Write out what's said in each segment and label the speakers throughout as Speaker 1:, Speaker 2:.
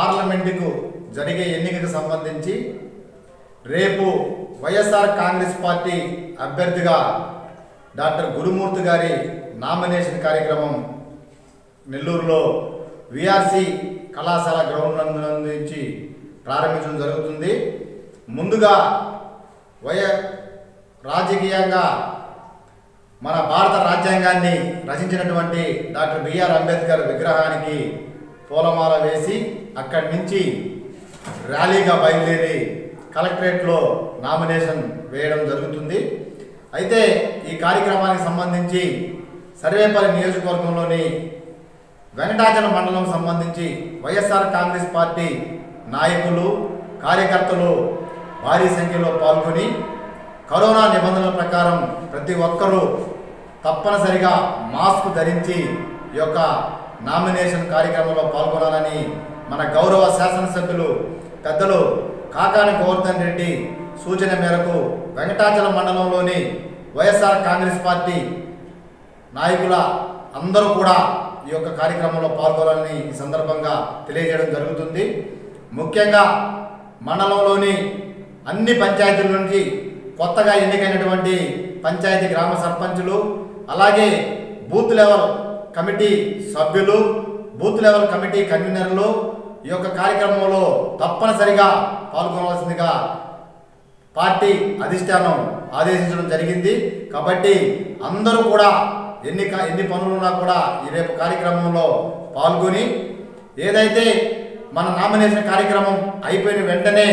Speaker 1: పార్లమెంటుకు జరిగే ఎన్నికకు సంబంధించి రేపు వైఎస్ఆర్ కాంగ్రెస్ పార్టీ అభ్యర్థిగా డాక్టర్ గురుమూర్తి గారి నామినేషన్ కార్యక్రమం నెల్లూరులో విఆర్సి కళాశాల గ్రౌండ్ నందు నుంచి ప్రారంభించడం జరుగుతుంది ముందుగా వయ రాజకీయంగా మన భారత రాజ్యాంగాన్ని రచించినటువంటి డాక్టర్ బిఆర్ అంబేద్కర్ విగ్రహానికి పూలమాల వేసి అక్కడి నుంచి ర్యాలీగా బయలుదేరి కలెక్టరేట్లో నామినేషన్ వేయడం జరుగుతుంది అయితే ఈ కార్యక్రమానికి సంబంధించి సర్వేపల్లి నియోజకవర్గంలోని వెంకటాచలం మండలం సంబంధించి వైఎస్ఆర్ కాంగ్రెస్ పార్టీ నాయకులు కార్యకర్తలు భారీ సంఖ్యలో పాల్గొని కరోనా నిబంధనల ప్రకారం ప్రతి ఒక్కరూ తప్పనిసరిగా మాస్క్ ధరించి ఈ యొక్క నామినేషన్ కార్యక్రమంలో పాల్గొనాలని మన గౌరవ శాసనసభ్యులు పెద్దలు కాకాని గోవర్ధన్ రెడ్డి సూచన మేరకు వెంకటాచలం మండలంలోని వైఎస్ఆర్ కాంగ్రెస్ పార్టీ నాయకుల అందరూ కూడా ఈ యొక్క కార్యక్రమంలో పాల్గొనాలని ఈ సందర్భంగా తెలియజేయడం జరుగుతుంది ముఖ్యంగా మండలంలోని అన్ని పంచాయతీల నుంచి కొత్తగా ఎన్నికైనటువంటి పంచాయతీ గ్రామ సర్పంచులు అలాగే బూత్ లెవెల్ కమిటీ సభ్యులు బూత్ లెవెల్ కమిటీ కన్వీనర్లు ఈ యొక్క కార్యక్రమంలో తప్పనిసరిగా పాల్గొనవలసిందిగా పార్టీ అధిష్టానం ఆదేశించడం జరిగింది కాబట్టి అందరూ కూడా ఎన్ని కా- ఎన్ని పనులున్నా కూడా ఈ రేపు కార్యక్రమంలో పాల్గొని ఏదైతే మన నామినేషన్ కార్యక్రమం అయిపోయిన వెంటనే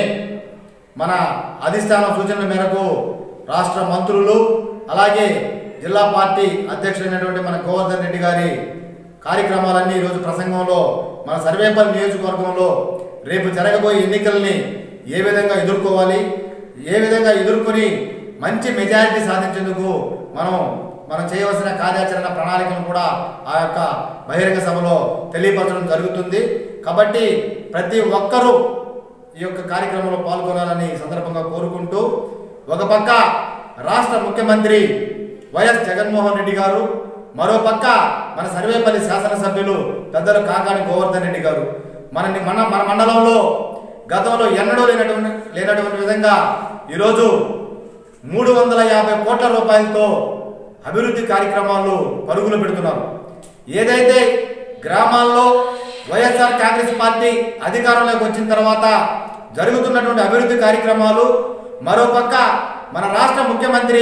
Speaker 1: మన అధిష్టానం సూచనల మేరకు రాష్ట్ర మంత్రులు అలాగే జిల్లా పార్టీ అధ్యక్షుడైనటువంటి మన గోవర్ధన్ రెడ్డి గారి కార్యక్రమాలన్నీ ఈరోజు ప్రసంగంలో మన సర్వేపల్లి నియోజకవర్గంలో రేపు జరగబోయే ఎన్నికల్ని ఏ విధంగా ఎదుర్కోవాలి ఏ విధంగా ఎదుర్కొని మంచి మెజారిటీ సాధించేందుకు మనం మనం చేయవలసిన కార్యాచరణ ప్రణాళికను కూడా ఆ యొక్క బహిరంగ సభలో తెలియపరచడం జరుగుతుంది కాబట్టి ప్రతి ఒక్కరూ ఈ యొక్క కార్యక్రమంలో పాల్గొనాలని ఈ సందర్భంగా కోరుకుంటూ ఒక పక్క రాష్ట్ర ముఖ్యమంత్రి వైఎస్ జగన్మోహన్ రెడ్డి గారు మరో పక్క మన సర్వేపల్లి శాసనసభ్యులు పెద్దలు కాకాని గోవర్ధన్ రెడ్డి గారు మన మన మన మండలంలో గతంలో ఎన్నడూ లేనటువంటి లేనటువంటి విధంగా ఈరోజు మూడు వందల యాభై కోట్ల రూపాయలతో అభివృద్ధి కార్యక్రమాలు పరుగులు పెడుతున్నారు ఏదైతే గ్రామాల్లో వైఎస్ఆర్ కాంగ్రెస్ పార్టీ అధికారంలోకి వచ్చిన తర్వాత జరుగుతున్నటువంటి అభివృద్ధి కార్యక్రమాలు మరోపక్క మన రాష్ట్ర ముఖ్యమంత్రి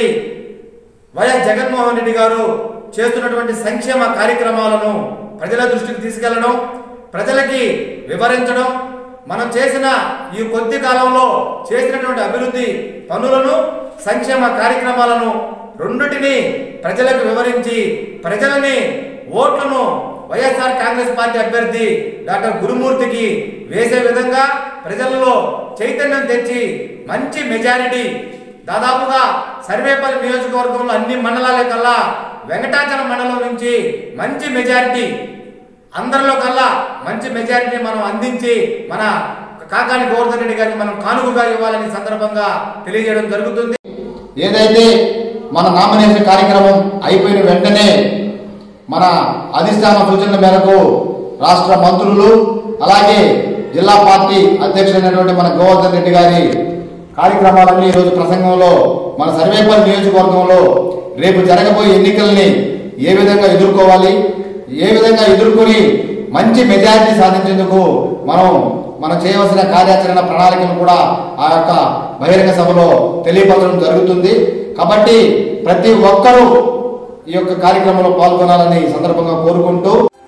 Speaker 1: వైఎస్ జగన్మోహన్ రెడ్డి గారు చేస్తున్నటువంటి సంక్షేమ కార్యక్రమాలను ప్రజల దృష్టికి తీసుకెళ్లడం ప్రజలకి వివరించడం మనం చేసిన ఈ కొద్ది కాలంలో చేసినటువంటి అభివృద్ధి పనులను సంక్షేమ కార్యక్రమాలను రెండిటిని ప్రజలకు వివరించి ప్రజలని ఓట్లను వైఎస్ఆర్ కాంగ్రెస్ పార్టీ అభ్యర్థి డాక్టర్ గురుమూర్తికి వేసే విధంగా ప్రజల్లో చైతన్యం తెచ్చి మంచి మెజారిటీ దాదాపుగా సర్వేపల్లి నియోజకవర్గంలో అన్ని మండలాల కల్లా వెంకటాచలం మండలం నుంచి మంచి మెజారిటీ అందరిలో కల్లా మంచి మెజారిటీ మనం అందించి మన కాకాని గోవర్ధన్ రెడ్డి గారికి మనం కానుకగా ఇవ్వాలని సందర్భంగా తెలియజేయడం జరుగుతుంది ఏదైతే మన నామినేషన్ కార్యక్రమం అయిపోయిన వెంటనే మన అధిష్టాన సూచనల మేరకు రాష్ట్ర మంత్రులు అలాగే జిల్లా పార్టీ అధ్యక్షుడైనటువంటి మన గోవర్ధన్ రెడ్డి గారి కార్యక్రమాలన్నీ ఈరోజు ప్రసంగంలో మన సర్వేపల్లి నియోజకవర్గంలో రేపు జరగబోయే ఎన్నికల్ని ఏ విధంగా ఎదుర్కోవాలి ఏ విధంగా ఎదుర్కొని మంచి మెజారిటీ సాధించేందుకు మనం మనం చేయవలసిన కార్యాచరణ ప్రణాళికను కూడా ఆ యొక్క బహిరంగ సభలో తెలియపరచడం జరుగుతుంది కాబట్టి ప్రతి ఒక్కరూ ఈ యొక్క కార్యక్రమంలో పాల్గొనాలని ఈ సందర్భంగా కోరుకుంటూ